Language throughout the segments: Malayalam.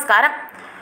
നമസ്കാരം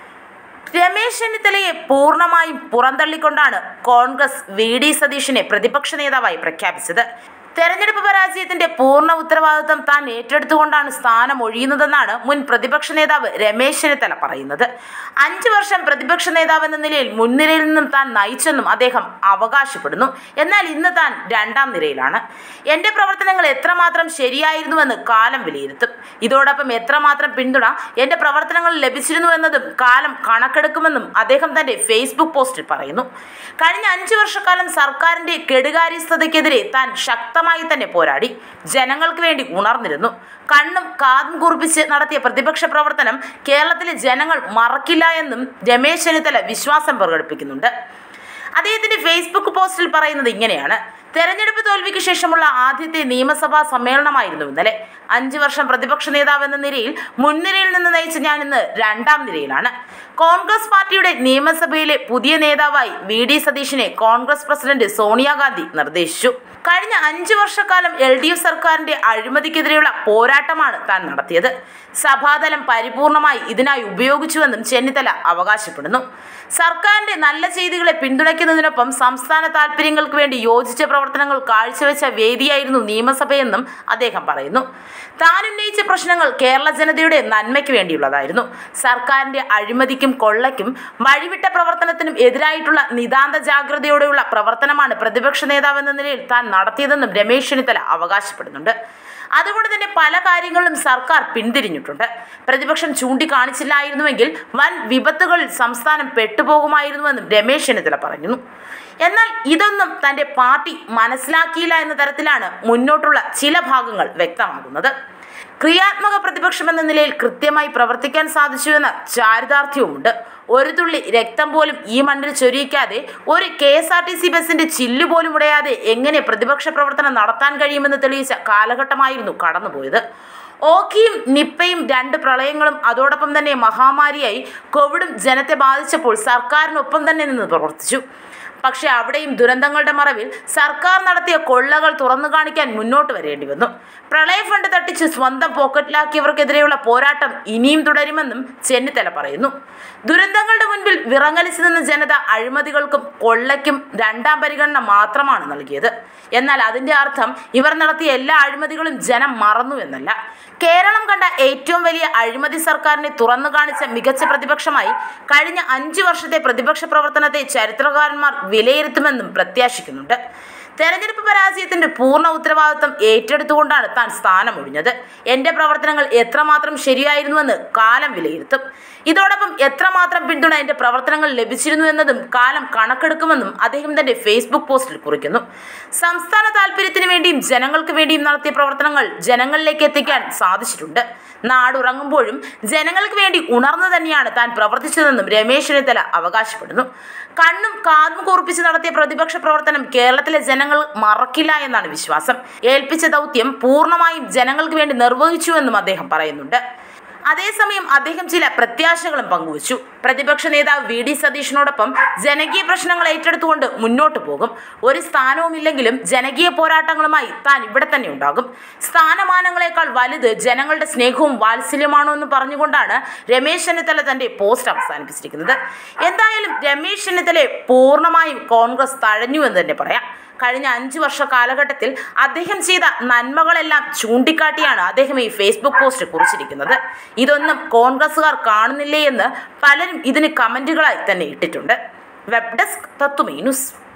രമേശ് ചെന്നിത്തലയെ പൂർണ്ണമായും പുറന്തള്ളിക്കൊണ്ടാണ് കോൺഗ്രസ് വി ഡി സതീഷിനെ പ്രതിപക്ഷ നേതാവായി പ്രഖ്യാപിച്ചത് തെരഞ്ഞെടുപ്പ് പരാജയത്തിന്റെ പൂർണ്ണ ഉത്തരവാദിത്വം താൻ ഏറ്റെടുത്തുകൊണ്ടാണ് സ്ഥാനം ഒഴിയുന്നതെന്നാണ് മുൻ പ്രതിപക്ഷ നേതാവ് രമേശ് ചെന്നിത്തല പറയുന്നത് അഞ്ചു വർഷം പ്രതിപക്ഷ നേതാവ് എന്ന നിലയിൽ മുൻനിരയിൽ നിന്നും താൻ നയിച്ചെന്നും അദ്ദേഹം അവകാശപ്പെടുന്നു എന്നാൽ ഇന്ന് താൻ രണ്ടാം നിരയിലാണ് എന്റെ പ്രവർത്തനങ്ങൾ എത്രമാത്രം ശരിയായിരുന്നുവെന്ന് കാലം വിലയിരുത്തും ഇതോടൊപ്പം എത്രമാത്രം പിന്തുണ എന്റെ പ്രവർത്തനങ്ങൾ ലഭിച്ചിരുന്നു എന്നതും കാലം കണക്കെടുക്കുമെന്നും അദ്ദേഹം തന്റെ ഫേസ്ബുക്ക് പോസ്റ്റിൽ പറയുന്നു കഴിഞ്ഞ അഞ്ചു വർഷക്കാലം സർക്കാരിന്റെ കെടുകാര്യസ്ഥതയ്ക്കെതിരെ താൻ ശക്തമായി തന്നെ പോരാടി ജനങ്ങൾക്ക് വേണ്ടി ഉണർന്നിരുന്നു കണ്ണും കാതും കുറിപ്പിച്ച് നടത്തിയ പ്രതിപക്ഷ പ്രവർത്തനം കേരളത്തിലെ ജനങ്ങൾ മറക്കില്ല എന്നും രമേശ് ചെന്നിത്തല വിശ്വാസം പ്രകടിപ്പിക്കുന്നുണ്ട് അദ്ദേഹത്തിന്റെ ഫേസ്ബുക്ക് പോസ്റ്റിൽ പറയുന്നത് ഇങ്ങനെയാണ് തെരഞ്ഞെടുപ്പ് തോൽവിക്ക് ശേഷമുള്ള ആദ്യത്തെ നിയമസഭാ സമ്മേളനമായിരുന്നു ഇന്നലെ അഞ്ചു വർഷം പ്രതിപക്ഷ നേതാവ് എന്ന നിലയിൽ മുൻനിരയിൽ നിന്ന് നയിച്ച ഞാൻ ഇന്ന് രണ്ടാം നിരയിലാണ് കോൺഗ്രസ് പാർട്ടിയുടെ നിയമസഭയിലെ പുതിയ നേതാവായി വി ഡി സതീഷിനെ കോൺഗ്രസ് പ്രസിഡന്റ് സോണിയാഗാന്ധി നിർദ്ദേശിച്ചു കഴിഞ്ഞ അഞ്ചു വർഷക്കാലം എൽ ഡി എഫ് സർക്കാരിന്റെ അഴിമതിക്കെതിരെയുള്ള പോരാട്ടമാണ് താൻ നടത്തിയത് സഭാതലം പരിപൂർണമായി ഇതിനായി ഉപയോഗിച്ചുവെന്നും ചെന്നിത്തല അവകാശപ്പെടുന്നു സർക്കാരിന്റെ നല്ല ചെയ്തികളെ പിന്തുണയ്ക്കുന്നതിനൊപ്പം സംസ്ഥാന താൽപര്യങ്ങൾക്ക് വേണ്ടി യോജിച്ച പ്രവർത്തനങ്ങൾ കാഴ്ചവെച്ച വേദിയായിരുന്നു നിയമസഭയെന്നും അദ്ദേഹം പറയുന്നു താൻ ഉന്നയിച്ച പ്രശ്നങ്ങൾ കേരള ജനതയുടെ നന്മയ്ക്ക് വേണ്ടിയുള്ളതായിരുന്നു സർക്കാരിന്റെ അഴിമതിക്കും കൊള്ളയ്ക്കും വഴിവിട്ട പ്രവർത്തനത്തിനും എതിരായിട്ടുള്ള നിതാന്ത ജാഗ്രതയോടെയുള്ള പ്രവർത്തനമാണ് പ്രതിപക്ഷ നേതാവെന്ന നിലയിൽ താൻ നടത്തിയതെന്നും രമേശ് ചെന്നിത്തല അവകാശപ്പെടുന്നുണ്ട് അതുകൊണ്ട് തന്നെ പല കാര്യങ്ങളിലും സർക്കാർ പിന്തിരിഞ്ഞിട്ടുണ്ട് പ്രതിപക്ഷം ചൂണ്ടിക്കാണിച്ചില്ലായിരുന്നുവെങ്കിൽ വൻ വിപത്തുകളിൽ സംസ്ഥാനം പെട്ടുപോകുമായിരുന്നുവെന്നും രമേശ് ചെന്നിത്തല പറഞ്ഞു എന്നാൽ ഇതൊന്നും തന്റെ പാർട്ടി മനസ്സിലാക്കിയില്ല എന്ന തരത്തിലാണ് മുന്നോട്ടുള്ള ചില ഭാഗങ്ങൾ വ്യക്തമാകുന്നത് ക്രിയാത്മക പ്രതിപക്ഷം എന്ന നിലയിൽ കൃത്യമായി പ്രവർത്തിക്കാൻ സാധിച്ചു എന്ന ചാരിതാർത്ഥ്യവുമുണ്ട് ഒരു തുള്ളി രക്തം പോലും ഈ മണ്ണിൽ ചൊരിയിക്കാതെ ഒരു K S R T C ബസിന്റെ ചില്ല് പോലും ഉടയാതെ എങ്ങനെ പ്രതിപക്ഷ പ്രവർത്തനം നടത്താൻ കഴിയുമെന്ന് തെളിയിച്ച കാലഘട്ടമായിരുന്നു കടന്നുപോയത് ഓക്കിയും നിപ്പയും രണ്ട് പ്രളയങ്ങളും അതോടൊപ്പം തന്നെ മഹാമാരിയായി കോവിഡും ജനത്തെ ബാധിച്ചപ്പോൾ സർക്കാരിനൊപ്പം തന്നെ നിന്ന് പ്രവർത്തിച്ചു പക്ഷെ അവിടെയും ദുരന്തങ്ങളുടെ മറവിൽ സർക്കാർ നടത്തിയ കൊള്ളകൾ തുറന്നു കാണിക്കാൻ മുന്നോട്ട് വരേണ്ടി വന്നു പ്രളയ ഫണ്ട് തട്ടിച്ച് സ്വന്തം പോക്കറ്റിലാക്കിയവർക്കെതിരെയുള്ള പോരാട്ടം ഇനിയും തുടരുമെന്നും ചെന്നിത്തല പറയുന്നു ദുരന്തങ്ങളുടെ മുൻപിൽ വിറങ്ങലിച്ചു നിന്ന ജനത അഴിമതികൾക്കും കൊള്ളയ്ക്കും രണ്ടാം പരിഗണന മാത്രമാണ് നൽകിയത് എന്നാൽ അതിന്റെ അർത്ഥം ഇവർ നടത്തിയ എല്ലാ അഴിമതികളും ജനം മറന്നു എന്നല്ല കേരളം കണ്ട ഏറ്റവും വലിയ അഴിമതി സർക്കാരിനെ തുറന്നു കാണിച്ച മികച്ച പ്രതിപക്ഷമായി കഴിഞ്ഞ അഞ്ചു വർഷത്തെ പ്രതിപക്ഷ പ്രവർത്തനത്തെ ചരിത്രകാരന്മാർ വിലയിരുത്തുമെന്നും പ്രത്യാശിക്കുന്നുണ്ട് തെരഞ്ഞെടുപ്പ് പരാജയത്തിന്റെ പൂർണ്ണ ഉത്തരവാദിത്വം ഏറ്റെടുത്തുകൊണ്ടാണ് താൻ സ്ഥാനമൊഴിഞ്ഞത് എന്റെ പ്രവർത്തനങ്ങൾ എത്രമാത്രം ശരിയായിരുന്നുവെന്ന് കാലം വിലയിരുത്തും ഇതോടൊപ്പം എത്രമാത്രം പിന്തുണ എന്റെ പ്രവർത്തനങ്ങൾ ലഭിച്ചിരുന്നു എന്നതും കാലം കണക്കെടുക്കുമെന്നും അദ്ദേഹം തന്റെ ഫേസ്ബുക്ക് പോസ്റ്റിൽ കുറിക്കുന്നു സംസ്ഥാന താല്പര്യത്തിന് വേണ്ടിയും ജനങ്ങൾക്ക് വേണ്ടിയും നടത്തിയ പ്രവർത്തനങ്ങൾ ജനങ്ങളിലേക്ക് എത്തിക്കാൻ സാധിച്ചിട്ടുണ്ട് നാടുറങ്ങുമ്പോഴും ജനങ്ങൾക്ക് വേണ്ടി ഉണർന്നു തന്നെയാണ് താൻ പ്രവർത്തിച്ചതെന്നും രമേശ് ചെന്നിത്തല അവകാശപ്പെടുന്നു കണ്ണും കാതും കൂർപ്പിച്ച് നടത്തിയ പ്രതിപക്ഷ പ്രവർത്തനം കേരളത്തിലെ ജനങ്ങൾ മറക്കില്ല എന്നാണ് വിശ്വാസം ഏൽപ്പിച്ച ദൗത്യം പൂർണ്ണമായും ജനങ്ങൾക്ക് വേണ്ടി നിർവഹിച്ചുവെന്നും അദ്ദേഹം പറയുന്നുണ്ട് അതേസമയം അദ്ദേഹം ചില പ്രത്യാശകളും പങ്കുവച്ചു പ്രതിപക്ഷ നേതാവ് വി ഡി സതീഷിനോടൊപ്പം ജനകീയ പ്രശ്നങ്ങൾ ഏറ്റെടുത്തുകൊണ്ട് മുന്നോട്ട് പോകും ഒരു സ്ഥാനവുമില്ലെങ്കിലും ജനകീയ പോരാട്ടങ്ങളുമായി താൻ ഇവിടെ തന്നെ ഉണ്ടാകും സ്ഥാനമാനങ്ങളെക്കാൾ വലുത് ജനങ്ങളുടെ സ്നേഹവും വാത്സല്യമാണോ എന്ന് പറഞ്ഞുകൊണ്ടാണ് രമേശ് ചെന്നിത്തല തന്റെ പോസ്റ്റ് അവസാനിപ്പിച്ചിരിക്കുന്നത് എന്തായാലും രമേശ് ചെന്നിത്തലയെ പൂർണ്ണമായും കോൺഗ്രസ് തഴഞ്ഞു എന്ന് തന്നെ പറയാം കഴിഞ്ഞ അഞ്ചു വർഷ കാലഘട്ടത്തിൽ അദ്ദേഹം ചെയ്ത നന്മകളെല്ലാം ചൂണ്ടിക്കാട്ടിയാണ് അദ്ദേഹം ഈ ഫേസ്ബുക്ക് പോസ്റ്റ് കുറിച്ചിരിക്കുന്നത് ഇതൊന്നും കോൺഗ്രസ്സുകാർ കാണുന്നില്ലേ എന്ന് പലരും ഇതിന് കമന്റുകളായി തന്നെ ഇട്ടിട്ടുണ്ട് വെബ് ഡെസ്ക് തത്തുമീ ന്യൂസ്